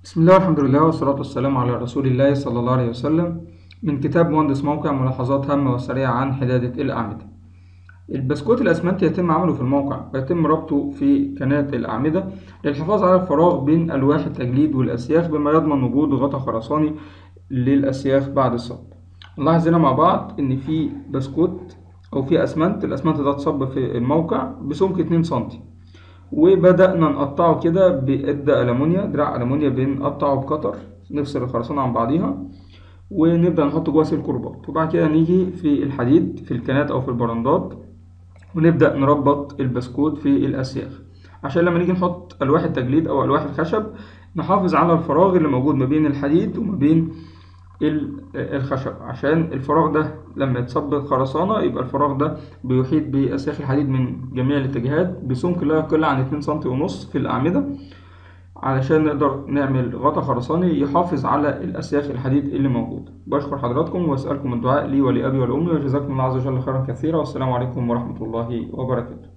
بسم الله والحمد لله والصلاة والسلام على رسول الله صلى الله عليه وسلم من كتاب مهندس موقع ملاحظات هامة وسريعة عن حدادة الأعمدة البسكوت الأسمنتي يتم عمله في الموقع ويتم ربطه في كناة الأعمدة للحفاظ على الفراغ بين ألواح التجليد والأسياخ بما يضمن وجود غطاء خرساني للأسياخ بعد الصب نلاحظ هنا مع بعض إن في بسكوت أو في أسمنت الأسمنت ده اتصب في الموقع بسمك 2 سنتي وبدأنا نقطعه كده بعدة ألمونيا دراع ألمونيا بنقطعه بقطر نفصل الخرسانة عن بعضيها ونبدأ نحط جوه سلك رباط وبعد كده نيجي في الحديد في الكنات أو في البراندات ونبدأ نربط البسكوت في الأسياخ عشان لما نيجي نحط ألواح التجليد أو ألواح الخشب نحافظ على الفراغ اللي موجود ما بين الحديد وما بين الخشب عشان الفراغ ده لما يتصب خرسانة يبقى الفراغ ده بيحيط بأسياخ الحديد من جميع الاتجاهات بسمك لا يقل عن اتنين سنتي ونص في الأعمدة علشان نقدر نعمل غطاء خرساني يحافظ على الأسياخ الحديد اللي موجود بشكر حضراتكم وأسألكم الدعاء لي ولأبي ولأمي وجزاكم الله عز وجل خيرا كثيرا والسلام عليكم ورحمة الله وبركاته